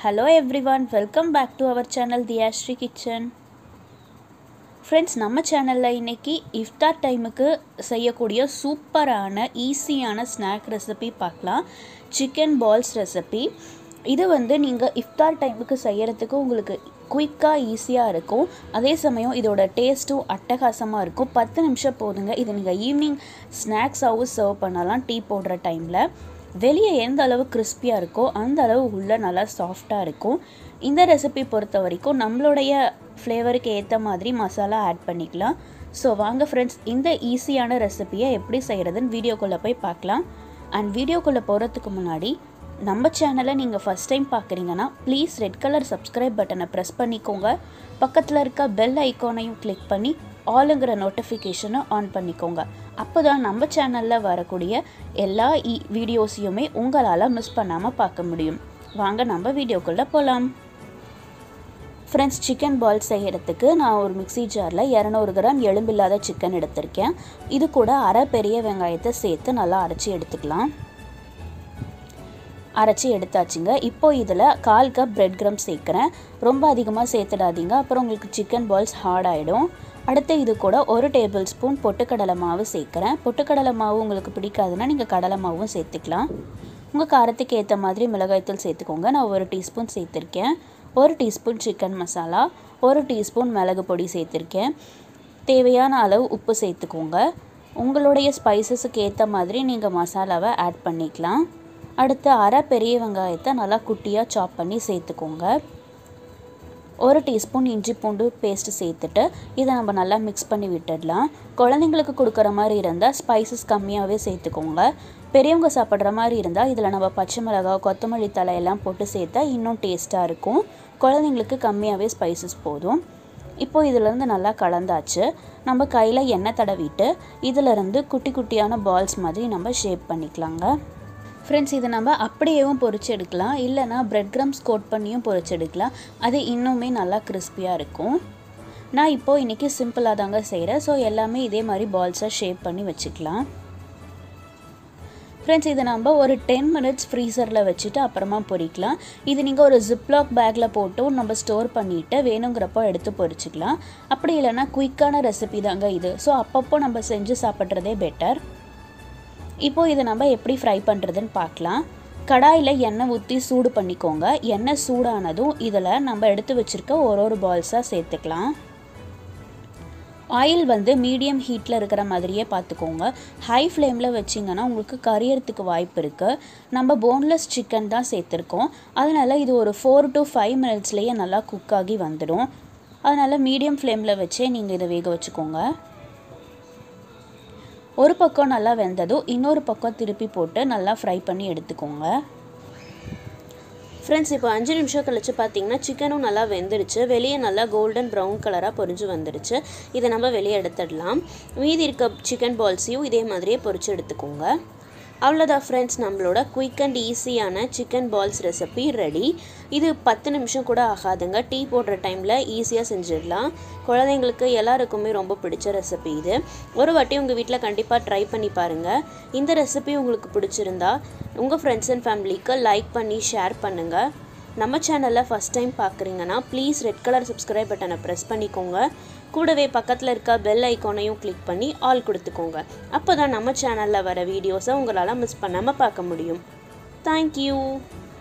hello everyone welcome back to our channel Diyashree kitchen friends நம்ம சேனலில் இன்றைக்கி இஃப்தார் டைமுக்கு செய்யக்கூடிய சூப்பரான ஈஸியான ஸ்நாக் ரெசிபி பார்க்கலாம் சிக்கன் பால்ஸ் ரெசிபி இது வந்து நீங்கள் இஃப்தார் டைமுக்கு செய்கிறதுக்கு உங்களுக்கு குயிக்காக ஈஸியாக இருக்கும் அதே சமயம் இதோட டேஸ்ட்டும் அட்டகாசமாக இருக்கும் பத்து நிமிஷம் போதுங்க இது நீங்கள் ஈவினிங் ஸ்நாக்ஸாகவும் சர்வ் பண்ணலாம் டீ போடுற டைமில் வெளியே எந்த அளவு கிறிஸ்பியாக இருக்கோ அந்த அளவு உள்ளே நல்லா சாஃப்டாக இருக்கும் இந்த ரெசிபி பொறுத்த வரைக்கும் நம்மளுடைய ஃப்ளேவருக்கு ஏற்ற மாதிரி மசாலா ஆட் பண்ணிக்கலாம் ஸோ வாங்க ஃப்ரெண்ட்ஸ் இந்த ஈஸியான ரெசிபியை எப்படி செய்கிறதுன்னு வீடியோக்குள்ளே போய் பார்க்கலாம் அண்ட் வீடியோக்குள்ளே போகிறதுக்கு முன்னாடி நம்ம சேனலை நீங்கள் ஃபஸ்ட் டைம் பார்க்குறீங்கன்னா ப்ளீஸ் ரெட் கலர் சப்ஸ்கிரைப் பட்டனை ப்ரெஸ் பண்ணிக்கோங்க பக்கத்தில் இருக்க பெல் ஐக்கானையும் கிளிக் பண்ணி ஆளுங்கிற நோட்டிஃபிகேஷனை ஆன் பண்ணிக்கோங்க அப்போ தான் நம்ம சேனலில் வரக்கூடிய எல்லா இ வீடியோஸையுமே உங்களால் மிஸ் பண்ணாமல் பார்க்க முடியும் வாங்க நம்ம வீடியோக்குள்ளே போகலாம் ஃப்ரெண்ட்ஸ் சிக்கன் பால் செய்கிறதுக்கு நான் ஒரு மிக்சி ஜாரில் இரநூறு கிராம் எலும்பில்லாத சிக்கன் எடுத்திருக்கேன் இது கூட அரை பெரிய வெங்காயத்தை சேர்த்து நல்லா அரைச்சி எடுத்துக்கலாம் அரைச்சி எடுத்தாச்சுங்க இப்போ இதில் கால் கப் பிரெட் க்ரம் சேர்க்குறேன் ரொம்ப அதிகமாக சேர்த்துடாதீங்க அப்புறம் உங்களுக்கு சிக்கன் பால்ஸ் ஹார்ட் ஆகிடும் அடுத்து இது கூட ஒரு டேபிள் ஸ்பூன் பொட்டுக்கடலை மாவு சேர்க்குறேன் பொட்டுக்கடலை மாவு உங்களுக்கு பிடிக்காதுன்னா நீங்கள் கடலை மாவும் சேர்த்துக்கலாம் உங்கள் காரத்துக்கு ஏற்ற மாதிரி மிளகாய்த்தூள் சேர்த்துக்கோங்க நான் ஒரு டீஸ்பூன் சேர்த்துருக்கேன் ஒரு டீஸ்பூன் சிக்கன் மசாலா ஒரு டீஸ்பூன் மிளகு பொடி சேர்த்துருக்கேன் தேவையான அளவு உப்பு சேர்த்துக்கோங்க உங்களுடைய ஸ்பைசஸுக்கு ஏற்ற மாதிரி நீங்கள் மசாலாவை ஆட் பண்ணிக்கலாம் அடுத்து அரை பெரிய வெங்காயத்தை நல்லா குட்டியாக சாப் பண்ணி சேர்த்துக்கோங்க ஒரு டீஸ்பூன் இஞ்சி பூண்டு பேஸ்ட்டு சேர்த்துட்டு இதை நம்ம நல்லா மிக்ஸ் பண்ணி விட்டுடலாம் குழந்தைங்களுக்கு கொடுக்குற மாதிரி இருந்தால் ஸ்பைசஸ் கம்மியாகவே சேர்த்துக்கோங்க பெரியவங்க சாப்பிட்ற மாதிரி இருந்தால் இதில் நம்ம பச்சை மிளகாய் கொத்தமல்லி தலை எல்லாம் போட்டு சேர்த்தா இன்னும் டேஸ்ட்டாக இருக்கும் குழந்தைங்களுக்கு கம்மியாகவே ஸ்பைசஸ் போதும் இப்போது இதிலேருந்து நல்லா கலந்தாச்சு நம்ம கையில் எண்ணெய் தடவிட்டு இதிலேருந்து குட்டி குட்டியான பால்ஸ் மாதிரி நம்ம ஷேப் பண்ணிக்கலாங்க ஃப்ரெண்ட்ஸ் இதை நம்ம அப்படியேவும் பொரிச்சு எடுக்கலாம் இல்லைனா பிரெட் க்ரம்ஸ் கோட் பண்ணியும் பொரிச்சு எடுக்கலாம் அது இன்னுமே நல்லா கிறிஸ்பியாக இருக்கும் நான் இப்போது இன்றைக்கி சிம்பிளாக தாங்க செய்கிறேன் ஸோ எல்லாமே இதே மாதிரி பால்ஸாக ஷேப் பண்ணி வச்சுக்கலாம் ஃப்ரெண்ட்ஸ் இதை நம்ம ஒரு டென் மினிட்ஸ் ஃப்ரீசரில் வச்சுட்டு அப்புறமா பொரிக்கலாம் இது நீங்கள் ஒரு ஜிப்லாக் பேக்கில் போட்டும் நம்ம ஸ்டோர் பண்ணிவிட்டு வேணுங்கிறப்போ எடுத்து பொரிச்சிக்கலாம் அப்படி இல்லைனா குயிக்கான ரெசிபி தாங்க இது ஸோ அப்பப்போ நம்ம செஞ்சு சாப்பிட்றதே பெட்டர் இப்போது இதை நம்ம எப்படி ஃப்ரை பண்ணுறதுன்னு பார்க்கலாம் கடாயில் எண்ணெய் ஊற்றி சூடு பண்ணிக்கோங்க எண்ணெய் சூடானதும் இதில் நம்ம எடுத்து வச்சுருக்க ஒரு ஒரு பால்ஸாக சேர்த்துக்கலாம் ஆயில் வந்து மீடியம் ஹீட்டில் இருக்கிற மாதிரியே பார்த்துக்கோங்க ஹை ஃப்ளேமில் வச்சிங்கன்னா உங்களுக்கு கரியறதுக்கு வாய்ப்பு இருக்குது நம்ம போன்லெஸ் சிக்கன் தான் சேர்த்துருக்கோம் அதனால் இது ஒரு ஃபோர் டு ஃபைவ் மினிட்ஸ்லேயே நல்லா குக் ஆகி வந்துடும் அதனால் மீடியம் ஃப்ளேமில் வச்சே நீங்கள் இதை வேக வச்சுக்கோங்க ஒரு பக்கம் நல்லா வெந்ததும் இன்னொரு பக்கம் திருப்பி போட்டு நல்லா ஃப்ரை பண்ணி எடுத்துக்கோங்க ஃப்ரெண்ட்ஸ் இப்போ அஞ்சு நிமிஷம் கழிச்சு பார்த்தீங்கன்னா சிக்கனும் நல்லா வெந்துடுச்சு வெளியே நல்லா கோல்டன் ப்ரௌன் கலராக பொரிஞ்சு வந்துடுச்சு இதை நம்ம வெளியே எடுத்துடலாம் மீதி இருக்க சிக்கன் பால்ஸையும் இதே மாதிரியே பொரிச்சு எடுத்துக்கோங்க அவ்வளோதான் ஃப்ரெண்ட்ஸ் நம்மளோட குயிக் அண்ட் ஈஸியான சிக்கன் பால்ஸ் ரெசிபி ரெடி இது பத்து நிமிஷம் கூட ஆகாதுங்க டீ போடுற டைமில் ஈஸியாக செஞ்சிடலாம் குழந்தைங்களுக்கு எல்லாருக்குமே ரொம்ப பிடிச்ச ரெசிபி இது ஒரு வாட்டி உங்கள் வீட்டில் கண்டிப்பாக ட்ரை பண்ணி பாருங்கள் இந்த ரெசிபி உங்களுக்கு பிடிச்சிருந்தா உங்கள் ஃப்ரெண்ட்ஸ் அண்ட் ஃபேமிலிக்கு லைக் பண்ணி ஷேர் பண்ணுங்கள் நம்ம சேனலில் ஃபஸ்ட் டைம் பார்க்குறீங்கன்னா ப்ளீஸ் ரெட் கலர் சப்ஸ்கிரைப் பட்டனை ப்ரெஸ் பண்ணிக்கோங்க கூடவே பக்கத்தில் இருக்க பெல் ஐக்கானையும் கிளிக் பண்ணி ஆல் கொடுத்துக்கோங்க அப்போ தான் நம்ம சேனலில் வர வீடியோஸை உங்களால் மிஸ் பண்ணாமல் பார்க்க முடியும் தேங்க்யூ